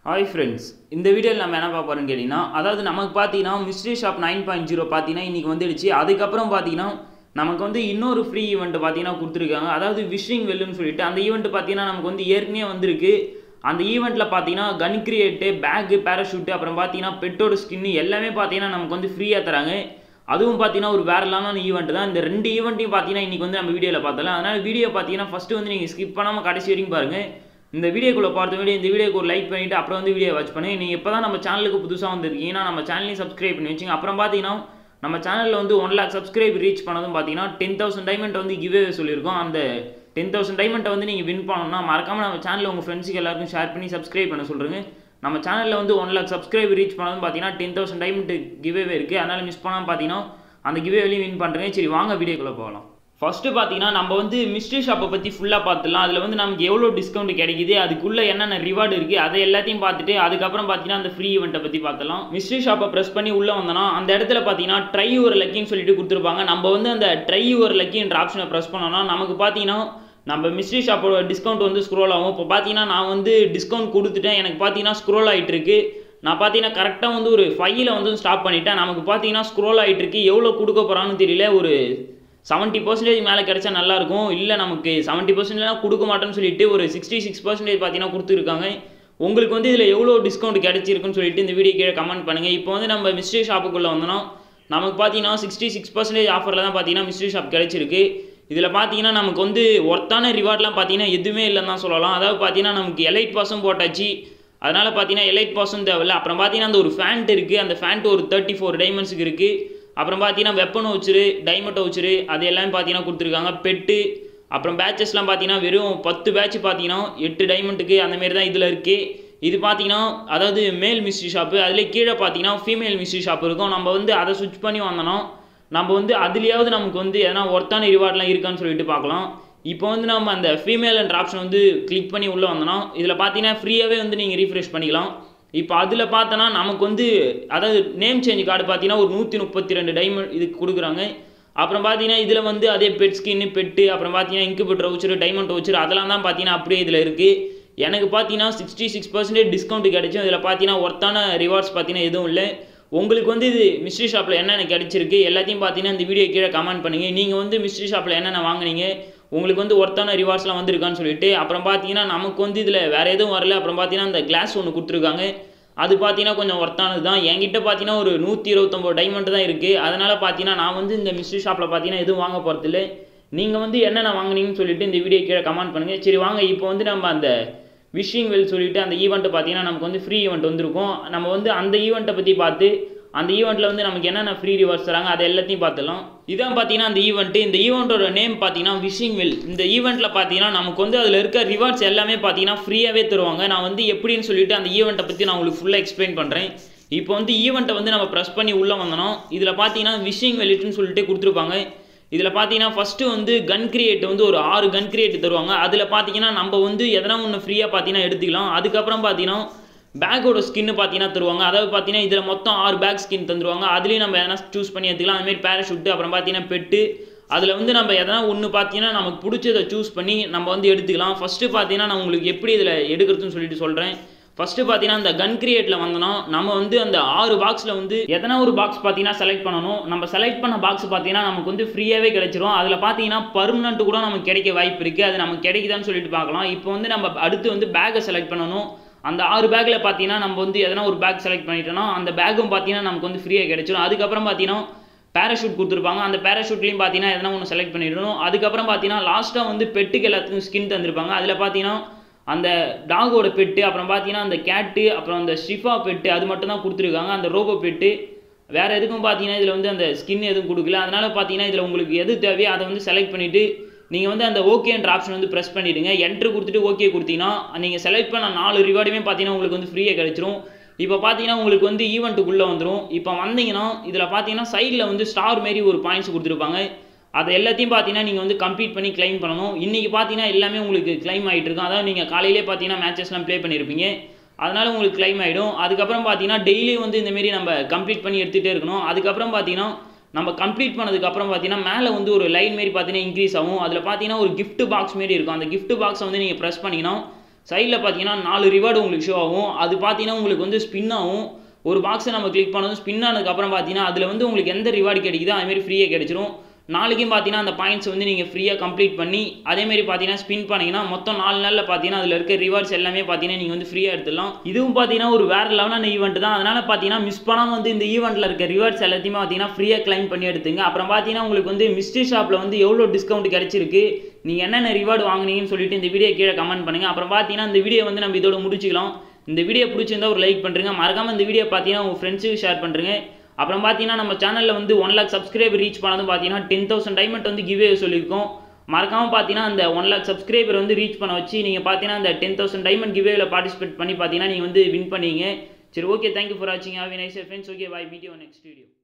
hi friends இந்த வீடியோவில் நம்ம என்ன பார்க்க போகிறோம்னு கேட்டிங்கன்னா அதாவது நமக்கு பார்த்தீங்கன்னா mystery shop nine point zero பார்த்தீங்கன்னா இன்றைக்கி வந்துடுச்சு அதுக்கப்புறம் பார்த்தீங்கன்னா நமக்கு வந்து இன்னொரு ஃப்ரீ ஈவெண்ட் பார்த்தீங்கன்னா கொடுத்துருக்காங்க அதாவது விஷிங் வெல்லுன்னு சொல்லிட்டு அந்த ஈவெண்ட் பார்த்தீங்கன்னா நமக்கு வந்து ஏற்கனவே வந்திருக்கு அந்த ஈவெண்ட்டில் பார்த்தீங்கன்னா கன் கிரியேட்டு பேக்கு பேராஷூட்டு அப்புறம் பார்த்தீங்கன்னா பெட்டோட ஸ்கின்னு எல்லாமே பார்த்தீங்கன்னா நமக்கு வந்து ஃப்ரீயாக தராங்க அதுவும் பார்த்தீங்கன்னா ஒரு வேற லெவலான ஈவெண்ட் தான் இந்த ரெண்டு ஈவெண்ட்டையும் பார்த்தீங்கன்னா இன்றைக்கி வந்து நம்ம வீடியோவில் பார்த்தலாம் அதனால் வீடியோ பார்த்தீங்கன்னா ஃபஸ்ட்டு வந்து நீங்கள் ஸ்கிப் பண்ணாமல் கடைசி வரைக்கும் பாருங்கள் இந்த வீடியோக்குள்ளே பார்த்த வீடியோ இந்த வீடியோக்கு ஒரு லைக் பண்ணிவிட்டு அப்புறம் வந்து வீடியோ வாட்ச் பண்ணுங்க நீங்கள் இப்போ தான் நம்ம சேனலுக்கு புதுசாக வந்திருக்கீங்கன்னா நம்ம சேனலையும் சப்ஸ்கிரைப் பண்ணி வச்சுங்க அப்புறம் பார்த்தீங்கன்னா நம்ம சேனலில் வந்து ஒன் லேக் சப்ஸ்கிரைப் ரீச் பண்ணதும் பார்த்தீங்கன்னா டென் தௌசண்ட் டைமண்ட் வந்து கிவ்வே சொல்லியிருக்கோம் அந்த டென் தௌசண்ட் டைமண்ட்டை வந்து நீங்கள் வின் பண்ணணும்னா மறக்காமல் நம்ம சேனலில் உங்கள் ஃப்ரெண்ட்ஸுக்கு எல்லாருக்கும் ஷேர் பண்ணி சப்ஸ்கிரைப் பண்ண சொல்கிறேங்க நம்ம சேனலில் வந்து ஒன் லேக் சப்ஸ்கிரைப் ரீச் பண்ணதும் பார்த்தீங்கன்னா டென் தௌசண்ட் டைமண்ட் கிவ்வே இருக்குது அதனால் மிஸ் பண்ணாமல் பார்த்தீங்கன்னா அந்த கிவ்வேலையும் வின் பண்ணுறேன் சரி வாங்க வீடியோக்குள்ளே போகலாம் ஃபஸ்ட்டு பார்த்தீங்கன்னா நம்ம வந்து மிஸ்ட்ரி ஷாப்பை பற்றி ஃபுல்லாக பார்த்துலாம் அதில் வந்து நமக்கு எவ்வளோ டிஸ்கவுண்ட் கிடைக்குது அதுக்குள்ளே என்னென்ன ரிவார்டு இருக்குது அதை எல்லாத்தையும் பார்த்துட்டு அதுக்கப்புறம் பார்த்தீங்கன்னா அந்த ஃப்ரீ ஈவெண்ட்டை பற்றி பார்த்தலாம் மிஸ்ட்ரி ஷாப்பை ப்ரெஸ் பண்ணி உள்ளே வந்தோன்னா அந்த இடத்துல பார்த்தீங்கன்னா ட்ரை ஒரு லக்கின்னு சொல்லிட்டு கொடுத்துருப்பாங்க நம்ம வந்து அந்த ட்ரை ஒரு லக்கின்ற ஆப்ஷனை ப்ரெஸ் பண்ணோம்னா நமக்கு பார்த்தீங்கன்னா நம்ம மிஸ்ட்ரி ஷாப்போட டிஸ்கவுண்ட் வந்து ஸ்க்ரோல் ஆகும் இப்போ பார்த்தீங்கன்னா நான் வந்து டிஸ்கவுண்ட் கொடுத்துட்டேன் எனக்கு பார்த்தீங்கன்னா ஸ்க்ரோல் ஆகிட்டு இருக்கு நான் பார்த்தீங்கன்னா கரெக்டாக வந்து ஒரு ஃபைவ்ல வந்து ஸ்டாப் பண்ணிட்டேன் நமக்கு பார்த்தீங்கன்னா ஸ்க்ரோல் ஆகிட்டு இருக்கு எவ்வளோ கொடுக்க போகிறான்னு தெரியல ஒரு செவன்ட்டி பர்சன்டேஜ் மேலே கிடைச்சா நல்லாயிருக்கும் இல்லை நமக்கு செவன்ட்டி பர்சன்டேஜ்லாம் கொடுக்க மாட்டேன்னு சொல்லிட்டு ஒரு சிக்ஸ்டி சிக்ஸ் பர்சன்டேஜ் பார்த்தீங்கன்னா கொடுத்துருக்காங்க உங்களுக்கு வந்து இதில் எவ்வளோ டிஸ்கவுண்ட் கிடைச்சிருக்குன்னு சொல்லிட்டு இந்த வீடியோ கீழே கமெண்ட் பண்ணுங்கள் இப்போ வந்து நம்ம மிஸ்ட்ரி ஷாப்புக்குள்ளே வந்தோம்னா நமக்கு பார்த்தீங்கன்னா சிக்ஸ்டி சிக்ஸ் பர்சன்டேஜ் ஆஃபரில் தான் பார்த்தீங்கன்னா மிஸ்ட்ரி ஷாப் கிடைச்சிருக்கு இதில் பார்த்தீங்கன்னா நமக்கு வந்து ஒர்த்தான ரிவார்ட்லாம் பார்த்தீங்கன்னா எதுவுமே இல்லைன்னு தான் சொல்லலாம் அதாவது பார்த்தீங்கன்னா நமக்கு எலைட் பாஸும் போட்டாச்சு அதனால் பார்த்தீங்கன்னா எலைட் பாஸும் தேவையில்ல அப்புறம் பார்த்தீங்கன்னா அந்த ஒரு ஃபேண்ட் இருக்குது அந்த ஃபேண்ட் ஒரு தேர்ட்டி ஃபோர் டைமண்ட்ஸுக்கு இருக்குது அப்புறம் பார்த்தீங்கன்னா வெப்பன் வச்சுரு டைமண்ட் வச்சுரு அது எல்லாமே பார்த்தீங்கன்னா கொடுத்துருக்காங்க பெட்டு அப்புறம் பேட்சஸ்லாம் பார்த்தீங்கன்னா வெறும் பத்து பேட்ச் பார்த்தீங்கன்னா எட்டு டைமண்ட்டுக்கு அந்த மாரி தான் இதில் இருக்குது இது பார்த்தீங்கன்னா அதாவது மேல் மிஸ்ட்ரி ஷாப்பு அதில் கீழே பார்த்தீங்கன்னா ஃபீமேல் மிஸ்ட்ரி ஷாப் இருக்கும் நம்ம வந்து அதை சுவிச் பண்ணி வந்தோன்னா நம்ம வந்து அதுலேயாவது நமக்கு வந்து எதனா ஒர்த்தான ரிவார்ட்லாம் இருக்கான்னு சொல்லிட்டு பார்க்கலாம் இப்போ வந்து நம்ம அந்த ஃபீமேல் என்ற ஆப்ஷன் வந்து கிளிக் பண்ணி உள்ளே வந்தோன்னா இதில் பார்த்தீங்கன்னா ஃப்ரீயாகவே வந்து நீங்கள் ரீஃப்ரெஷ் பண்ணிக்கலாம் இப்போ அதில் பார்த்தோன்னா நமக்கு வந்து அதாவது நேம் சேஞ்ச் கார்டு பார்த்தீங்கன்னா ஒரு நூற்றி முப்பத்தி ரெண்டு டைமண்ட் இதுக்கு கொடுக்குறாங்க அப்புறம் பார்த்தீங்கன்னா இதில் வந்து அதே பெட் ஸ்கின்னு பெட்டு அப்புறம் பார்த்தீங்கன்னா இன்குபேட்டர் வச்சுரு டைமண்ட் வச்சுரு அதெல்லாம் தான் பார்த்தீங்கன்னா அப்படியே இதில் இருக்குது எனக்கு பார்த்தீங்கன்னா சிக்ஸ்டி சிக்ஸ் பர்சன்டேஜ் டிஸ்கவுண்ட் கிடைச்சும் இதில் பார்த்தீங்கன்னா ஒர்த்தான ரிவார்ட்ஸ் பார்த்தீங்கன்னா எதுவும் இல்லை உங்களுக்கு வந்து இது மிஸ்ட்ரி ஷாப்பில் என்னென்ன கிடைச்சிருக்கு எல்லாத்தையும் பார்த்தீங்கன்னா இந்த வீடியோ கீழே கமெண்ட் பண்ணுங்கள் நீங்கள் வந்து மிஸ்ட்ரி ஷாப்பில் என்னென்ன வாங்குனீங்க உங்களுக்கு வந்து ஒர்த்தான ரிவார்ட்ஸ்லாம் வந்திருக்கான்னு சொல்லிட்டு அப்புறம் பார்த்தீங்கன்னா நமக்கு வந்து இதில் வேறு எதுவும் வரல அப்புறம் பார்த்தீங்கன்னா இந்த கிளாஸ் ஒன்று கொடுத்துருக்காங்க அது பார்த்தீங்கன்னா கொஞ்சம் ஒர்த்தானது தான் என்கிட்ட பார்த்தீங்கன்னா ஒரு நூற்றி இருபத்தொம்போது டைமண்ட் தான் இருக்குது அதனால் பார்த்தீங்கன்னா நான் வந்து இந்த மிஸ்ட்ரி ஷாப்பில் பார்த்தீங்கன்னா எதுவும் வாங்க போகிறதில்ல நீங்கள் வந்து என்னென்ன வாங்குனீங்கன்னு சொல்லிட்டு இந்த வீடியோ கீழே கமெண்ட் பண்ணுங்கள் சரி வாங்க இப்போ வந்து நம்ம அந்த விஷிங் வெல் சொல்லிட்டு அந்த ஈவெண்ட்டை பார்த்தீங்கன்னா நமக்கு வந்து ஃப்ரீ ஈவெண்ட் வந்திருக்கும் நம்ம வந்து அந்த ஈவெண்ட்டை பற்றி பார்த்து அந்த ஈவெண்ட்டில் வந்து நமக்கு என்னென்ன ஃப்ரீ ரிவார்ட்ஸ் தராங்க அதை எல்லாத்தையும் பார்த்துலாம் இதான் பார்த்தீங்கன்னா அந்த ஈவெண்ட்டு இந்த ஈவெண்ட்டோட நேம் பார்த்தீங்கன்னா விஷிங் வெல் இந்த ஈவெண்ட்டில் பார்த்தீங்கன்னா நமக்கு வந்து அதில் இருக்க ரிவார்ட்ஸ் எல்லாமே பார்த்தீங்கன்னா ஃப்ரீயாகவே தருவாங்க நான் வந்து எப்படின்னு சொல்லிட்டு அந்த ஈவெண்ட்டை பற்றி நான் உங்களுக்கு ஃபுல்லாக எக்ஸ்பிளைன் பண்ணுறேன் இப்போ வந்து ஈவெண்ட்டை வந்து நம்ம ப்ரெஸ் பண்ணி உள்ளே வந்தோம்னா இதில் பார்த்தீங்கன்னா விஷிங் வெலிட்னு சொல்லிட்டு கொடுத்துருப்பாங்க இதில் பார்த்தீங்கன்னா ஃபஸ்ட்டு வந்து கன் கிரியேட் வந்து ஒரு ஆறு கன் கிரியேட் தருவாங்க அதில் பார்த்தீங்கன்னா நம்ம வந்து எதனா ஒன்று ஃப்ரீயாக பார்த்தீங்கன்னா எடுத்துக்கலாம் அதுக்கப்புறம் பார்த்தீங்கன்னா பேக்கோட ஸ்கின்னு பார்த்தீங்கன்னா தருவாங்க அதாவது பார்த்தீங்கன்னா இதில் மொத்தம் ஆறு பேக் ஸ்கின் தந்துருவாங்க அதுலேயும் நம்ம எதனா சூஸ் பண்ணி எடுத்துக்கலாம் அதுமாரி பேராஷூட்டு அப்புறம் பார்த்தீங்கன்னா பெட்டு அதில் வந்து நம்ம எதனா ஒன்று பார்த்தீங்கன்னா நமக்கு பிடிச்சதை சூஸ் பண்ணி நம்ம வந்து எடுத்துக்கலாம் ஃபஸ்ட்டு பார்த்தீங்கன்னா நான் உங்களுக்கு எப்படி இதில் எடுக்கிறதுன்னு சொல்லிட்டு சொல்கிறேன் ஃபஸ்ட்டு பார்த்தீங்கன்னா அந்த கன் கிரியேட்டில் வந்தோன்னா நம்ம வந்து அந்த ஆறு பாக்ஸில் வந்து எதனா ஒரு பாக்ஸ் பார்த்தீங்கன்னா செலக்ட் பண்ணணும் நம்ம செலக்ட் பண்ண பாக்ஸ் பார்த்தீங்கன்னா நமக்கு வந்து ஃப்ரீயாகவே கிடைச்சிரும் அதில் பார்த்தீங்கன்னா பர்மனெண்ட் கூட நமக்கு கிடைக்க வாய்ப்பு இருக்குது அது நமக்கு கிடைக்குதான்னு சொல்லிட்டு பார்க்கலாம் இப்போ வந்து நம்ம அடுத்து வந்து பேக்கை செலக்ட் பண்ணணும் அந்த ஆறு பேக்கில் பார்த்தீங்கன்னா நம்ம வந்து எதனா ஒரு பேக் செலக்ட் பண்ணிட்டோம்னா அந்த பேக்கும் பார்த்தீங்கன்னா நமக்கு வந்து ஃப்ரீயாக கிடைச்சிடும் அதுக்கப்புறம் பார்த்தீங்கன்னா பேராஷூட் கொடுத்துருப்பாங்க அந்த பேராஷூட்லேயும் பார்த்தீங்கன்னா எதனா ஒன்று செலக்ட் பண்ணிடணும் அதுக்கப்புறம் பார்த்தீங்கன்னா லாஸ்ட்டாக வந்து பெட்டுக்கு எல்லாத்துக்கும் ஸ்கின் தந்திருப்பாங்க அதில் பார்த்தீங்கன்னா அந்த டாகோட பெட்டு அப்புறம் பார்த்தீங்கன்னா அந்த கேட்டு அப்புறம் அந்த ஷிஃபா பெட்டு அது மட்டும் தான் கொடுத்துருக்காங்க அந்த ரோபோ பெட்டு வேறு எதுக்கும் பார்த்தீங்கன்னா இதில் வந்து அந்த ஸ்கின் எதுவும் கொடுக்கல அதனால் பார்த்தீங்கன்னா இதில் உங்களுக்கு எது தேவையோ அதை வந்து செலக்ட் பண்ணிவிட்டு நீங்கள் வந்து அந்த ஓகேன்ற ஆப்ஷன் வந்து ப்ரெஸ் பண்ணிவிடுங்க என்ட்ரு கொடுத்துட்டு ஓகே கொடுத்தீங்கன்னா நீங்கள் செலக்ட் பண்ண நாலு ரிவார்டுமே பார்த்தீங்கன்னா உங்களுக்கு வந்து ஃப்ரீயாக கிடைச்சிரும் இப்போ பார்த்தீங்கன்னா உங்களுக்கு வந்து ஈவெண்ட்டுக்குள்ளே வந்துடும் இப்போ வந்தீங்கன்னா இதில் பார்த்தீங்கன்னா சைடில் வந்து ஸ்டார் மாரி ஒரு பாயிண்ட்ஸ் கொடுத்துருப்பாங்க அதை எல்லாத்தையும் பார்த்தீங்கன்னா நீங்கள் வந்து கம்ப்ளீட் பண்ணி கிளைம் பண்ணணும் இன்றைக்கி பார்த்தீங்கன்னா எல்லாமே உங்களுக்கு கிளைம் ஆகிட்டு இருக்கும் அதாவது நீங்கள் காலையிலே பார்த்தீங்கன்னா மேட்சஸ்லாம் ப்ளே பண்ணியிருப்பீங்க அதனால் உங்களுக்கு கிளைம் ஆகிடும் அதுக்கப்புறம் பார்த்தீங்கன்னா டெய்லி வந்து இந்தமாரி நம்ம கம்ப்ளீட் பண்ணி எடுத்துகிட்டே இருக்கணும் அதுக்கப்புறம் பார்த்தீங்கன்னா நம்ம கம்ப்ளீட் பண்ணதுக்கப்புறம் பார்த்தீங்கன்னா மேலே வந்து ஒரு லைன் மாரி பார்த்தீங்கன்னா இன்க்ரீஸ் ஆகும் அதில் பார்த்தீங்கன்னா ஒரு gift பாக்ஸ் மாரி இருக்கும் அந்த gift பாக்ஸை வந்து நீங்கள் ப்ரெஸ் பண்ணிங்கன்னா சைடில் பார்த்தீங்கன்னா நாலு ரிவார்டு உங்களுக்கு ஷோ ஆகும் அது பார்த்தீங்கன்னா உங்களுக்கு வந்து ஸ்பின் ஆகும் ஒரு பாக்ஸை நம்ம கிளிக் பண்ணதும் ஸ்பின் ஆனதுக்கப்புறம் பார்த்தீங்கன்னா அதில் வந்து உங்களுக்கு எந்த ரிவார்டு கிடைக்குதோ அதுமாரி ஃப்ரீயாக கிடைச்சிரும் நாளைக்கும் பார்த்தீங்கன்னா அந்த பாயிண்ட்ஸ் வந்து நீங்கள் ஃப்ரீயாக கம்ப்ளீட் பண்ணி அதேமாரி பார்த்தீங்கன்னா ஸ்பின் பண்ணிங்கன்னா மொத்தம் நாலு நாளில் பார்த்தீங்கன்னா அதில் இருக்க ரிவார்ட்ஸ் எல்லாமே பார்த்தீங்கன்னா நீங்கள் வந்து ஃப்ரீயாக எடுத்துடலாம் இதுவும் பார்த்தீங்கன்னா ஒரு வேறு லெவலான ஈவெண்ட் தான் அதனால் பார்த்தீங்கன்னா மிஸ் பண்ணாமல் வந்து இந்த ஈவெண்ட்டில் இருக்க ரிவார்ட்ஸ் எல்லாத்தையுமே பார்த்தீங்கன்னா ஃப்ரீயாக கிளைம் பண்ணி எடுத்துங்க அப்புறம் பார்த்தீங்கன்னா உங்களுக்கு வந்து மிஸ்ட்ரி ஷாப்பில் வந்து எவ்வளோ டிஸ்கவுண்ட் கிடைச்சிருக்கு நீங்கள் என்னென்ன ரிவார்டு வாங்குனீங்கன்னு சொல்லிட்டு இந்த வீடியோ கீழே கமெண்ட் பண்ணுங்கள் அப்புறம் பார்த்தீங்கன்னா இந்த வீடியோ வந்து நம்ம இதோட முடிச்சிக்கலாம் இந்த வீடியோ பிடிச்சிருந்தா ஒரு லைக் பண்ணுறங்க மறக்காமல் இந்த வீடியோ பார்த்தீங்கன்னா உங்கள் ஃப்ரெண்ட்ஸுக்கு ஷேர் பண்ணுறங்க அப்புறம் பார்த்தீங்கன்னா நம்ம சேனலில் வந்து ஒன் லேக் சப்ஸ்கிரைபர் ரீச் பண்ணதும் பார்த்தீங்கன்னா டென் தௌசண்ட் டைமண்ட் வந்து கிவே சொல்லியிருக்கோம் மறக்காமல் பார்த்தீங்கன்னா அந்த ஒன் லேக் சப்ஸ்கிரைபர் வந்து ரீச் பண்ண வச்சு நீங்கள் பார்த்தீங்கன்னா அந்த டென் தௌசண்ட் டைமண்ட் கிவேவில் பார்ட்டிசிபேட் பண்ணி பார்த்தீங்கன்னா நீங்கள் வந்து வின் பண்ணீங்க சரி ஓகே தேங்க்யூ ஃபார் வாட்சிங் have nice friends okay bye video next video